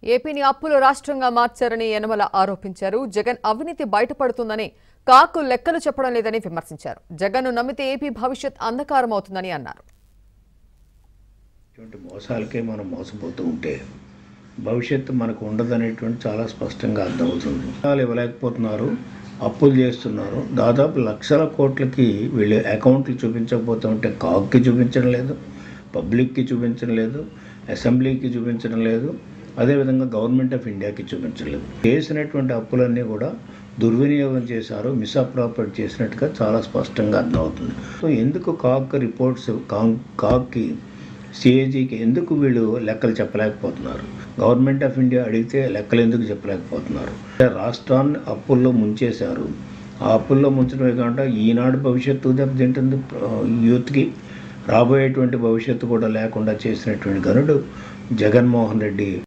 ఏపీని అప్పుల రాష్ట్రంగా మార్చారని యనమల ఆరోపించారు జగన్ అవినీతి బయటపడుతుందని కాకు లెక్కలు చెప్పడం లేదని విమర్శించారు జగన్ను నమ్మితే ఏపీ భవిష్యత్ అంధకారం అవుతుందని అన్నారు ఇటువంటి మోసాలకే మనం మోసపోతూ ఉంటే భవిష్యత్తు మనకు ఉండదనేటువంటి చాలా స్పష్టంగా అర్థమవుతుంది వాళ్ళు ఇవ్వలేకపోతున్నారు అప్పులు చేస్తున్నారు దాదాపు లక్షల కోట్లకి వీళ్ళు అకౌంట్లు చూపించకపోతూ ఉంటే కాక్కి చూపించడం లేదు పబ్లిక్కి చూపించడం లేదు అసెంబ్లీకి చూపించడం లేదు అదేవిధంగా గవర్నమెంట్ ఆఫ్ ఇండియాకి చూపించడం లేదు చేసినటువంటి అప్పులన్నీ కూడా దుర్వినియోగం చేశారు మిస్అప్రాపర్ట్ చేసినట్టుగా చాలా స్పష్టంగా అర్థమవుతుంది సో ఎందుకు కాక్ రిపోర్ట్స్ కాంగ్ కాక్కి సిఏజీకి ఎందుకు వీళ్ళు లెక్కలు చెప్పలేకపోతున్నారు గవర్నమెంట్ ఆఫ్ ఇండియా అడిగితే లెక్కలు ఎందుకు చెప్పలేకపోతున్నారు అంటే రాష్ట్రాన్ని అప్పుల్లో ముంచేశారు ఆ అప్పుల్లో ముంచడమే కాకుండా ఈనాడు భవిష్యత్తు దెబ్బతింటుంది ఆ, యూత్కి రాబోయేటువంటి భవిష్యత్తు కూడా లేకుండా చేసినటువంటి గనుడు జగన్మోహన్ రెడ్డి